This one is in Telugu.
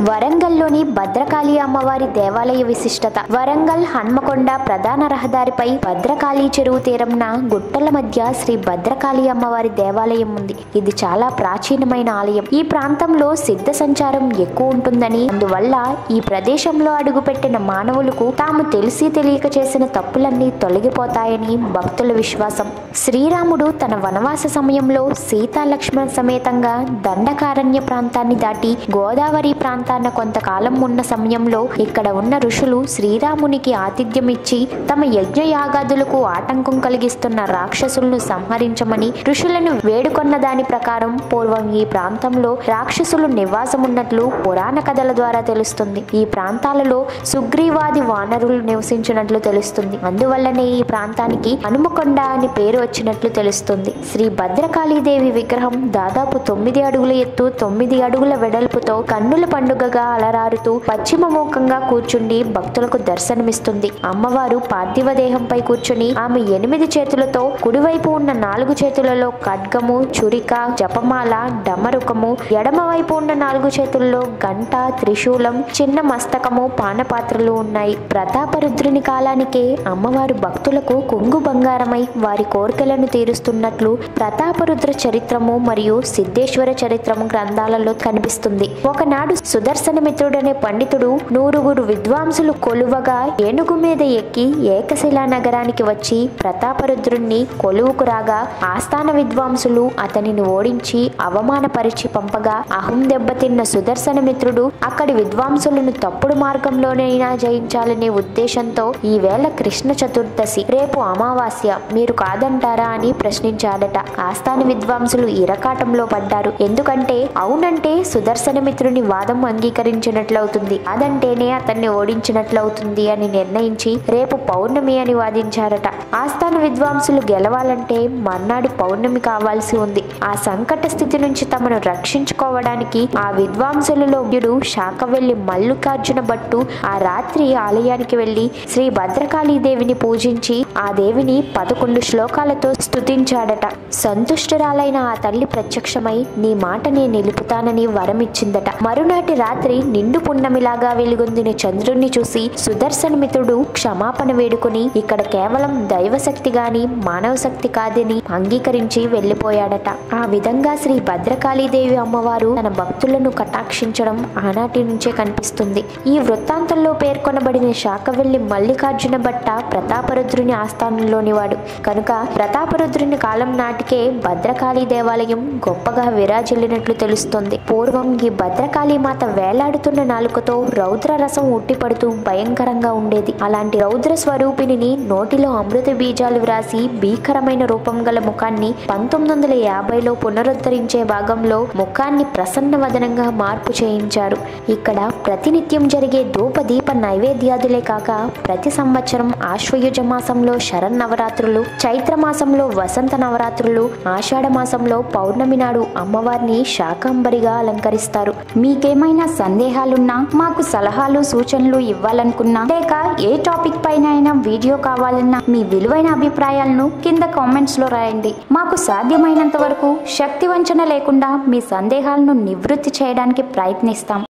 వరంగల్లోని భద్రకాళి అమ్మవారి దేవాలయ విశిష్టత వరంగల్ హన్మకొండ ప్రధాన రహదారిపై భద్రకాళి చెరువు తీరంన గుట్టల మధ్య శ్రీ భద్రకాళి అమ్మవారి దేవాలయం ఉంది ఇది చాలా ప్రాచీనమైన ఆలయం ఈ ప్రాంతంలో సిద్ధ సంచారం ఎక్కువ ఉంటుందని అందువల్ల ఈ ప్రదేశంలో అడుగుపెట్టిన మానవులకు తాము తెలిసి తెలియక చేసిన తప్పులన్నీ తొలగిపోతాయని భక్తుల విశ్వాసం శ్రీరాముడు తన వనవాస సమయంలో సీతా లక్ష్మణ సమేతంగా దండకారణ్య ప్రాంతాన్ని దాటి గోదావరి ప్రాంతాన కొంతకాలం ఉన్న సమయంలో ఇక్కడ ఉన్న ఋషులు శ్రీరామునికి ఆతిథ్యం ఇచ్చి తమ యజ్ఞ యాగాదులకు ఆటంకం కలిగిస్తున్న రాక్షసులను సంహరించమని ఋషులను వేడుకొన్న దాని ప్రకారం పూర్వం ఈ ప్రాంతంలో రాక్షసులు నివాసం ఉన్నట్లు పురాణ కథల ద్వారా తెలుస్తుంది ఈ ప్రాంతాలలో సుగ్రీవాది వానరులు నివసించినట్లు తెలుస్తుంది అందువల్లనే ఈ ప్రాంతానికి హనుమకొండ అని పేరు వచ్చినట్లు తెలుస్తుంది శ్రీ భద్రకాళీదేవి విగ్రహం దాదాపు తొమ్మిది అడుగుల ఎత్తు తొమ్మిది అడుగుల వెడల్పుతో కన్నుల పండుగగా అలరారుతూ పశ్చిమ ముఖంగా కూర్చుండి భక్తులకు దర్శనమిస్తుంది అమ్మవారు పార్థివ దేహంపై కూర్చుని ఆమె ఎనిమిది చేతులతో కుడివైపు ఉన్న నాలుగు చేతులలో ఖడ్గము చురిక జపమాల డమరుకము ఎడమవైపు ఉన్న నాలుగు చేతుల్లో గంట త్రిశూలం చిన్న మస్తకము పానపాత్రలు ఉన్నాయి ప్రతాపరుద్రుని కాలానికే అమ్మవారు భక్తులకు కొంగు బంగారమై వారి కోరికలను తీరుస్తున్నట్లు ప్రతాపరుద్ర చరిత్రము మరియు సిద్ధేశ్వర చరిత్రము గ్రంథాలలో కనిపిస్తుంది ఒకనాడు సుదర్శన మిత్రుడనే పండితుడు నూరుగురు విద్వాంసులు కొలువగా ఏనుగు మీద ఎక్కి ఏకశిలా నగరానికి వచ్చి ప్రతాపరుద్రుణ్ణి కొలువుకు రాగా ఆస్థాన విద్వాంసులు అతనిని ఓడించి అవమానపరిచి పంపగా అహం దెబ్బతిన్న సుదర్శన మిత్రుడు అక్కడి విద్వాంసులను తప్పుడు మార్గంలోనైనా జయించాలనే ఉద్దేశంతో ఈ వేళ కృష్ణ చతుర్దశి రేపు అమావాస్య మీరు కాదంటారా అని ప్రశ్నించాడట ఆస్థాన విద్వాంసులు ఇరకాటంలో పడ్డారు ఎందుకంటే అవునంటే సుదర్శన మిత్రుని వాదం అంగీకరించినట్లవుతుంది అదంటేనే అతన్ని ఓడించినట్లవుతుంది అని నిర్ణయించి రేపు పౌర్ణమి అని వాదించారట ఆస్థాన విద్వాంసులు గెలవాలంటే మర్నాడు పౌర్ణమి కావాల్సి ఉంది ఆ సంకట స్థితి నుంచి తమను రక్షించుకోవడానికి ఆ విద్వాంసులలో వీడు శాఖవెల్లి మల్లికార్జున భట్టు ఆ రాత్రి ఆలయానికి వెళ్లి శ్రీ భద్రకాళీ దేవిని పూజించి ఆ దేవిని పదకొండు శ్లోకాలతో స్తుతించాడట సంతుష్టురాలైన ఆ తల్లి ప్రత్యక్షమై నీ మాట నేను నిలుపుతానని వరమిచ్చిందట మరునాటి రాత్రి నిండు పున్నమిలాగా వెలుగొందిన చంద్రుణ్ణి చూసి సుదర్శన మిత్రుడు క్షమాపణ వేడుకుని ఇక్కడ కేవలం దైవశక్తి గాని మానవ శక్తి కాదని అంగీకరించి వెళ్లిపోయాడట ఆ విధంగా శ్రీ భద్రకాళీదేవి అమ్మవారు తన భక్తులను కటాక్షించడం ఆనాటి నుంచే కనిపిస్తుంది ఈ వృత్తాంతంలో పేర్కొనబడిన శాఖవెల్లి మల్లికార్జున భట్ట ప్రతాపరుద్రుని ఆస్థానంలోని వాడు కనుక ప్రతాపరుద్రుని కాలం నాటికే భద్రకాళీ దేవాలయం గొప్పగా విరాజిల్లినట్లు తెలుస్తుంది పూర్వం ఈ భద్రకాళీ మాత వేలాడుతున్న నాలుకతో రౌద్ర రసం ఉట్టిపడుతూ భయంకరంగా ఉండేది అలాంటి రౌద్ర స్వరూపిణిని నోటిలో అమృత బీజాలు వ్రాసి భీకరమైన రూపం గల ముఖాన్ని పంతొమ్మిది వందల యాభైలో పునరుద్ధరించే భాగంలో ముఖాన్ని ప్రసన్న వదనంగా మార్పు చేయించారు ఇక్కడ ప్రతినిత్యం జరిగే ధూప దీప నైవేద్యాదులే కాక ప్రతి సంవత్సరం ఆశ్వయుజ మాసంలో శరన్నవరాత్రులు చైత్ర మాసంలో వసంత నవరాత్రులు ఆషాఢ మాసంలో పౌర్ణమి నాడు అమ్మవారిని శాకంబరిగా అలంకరిస్తారు మీకేమైనా సందేహాలున్నా మాకు సలహాలు సూచనలు ఇవ్వాలనుకున్నా లేక ఏ టాపిక్ పైన అయినా వీడియో కావాలన్నా మీ విలువైన అభిప్రాయాలను కింద కామెంట్స్ లో రాయండి మాకు సాధ్యమైనంత వరకు శక్తి వంచన లేకుండా మీ సందేహాలను నివృత్తి చేయడానికి ప్రయత్నిస్తాం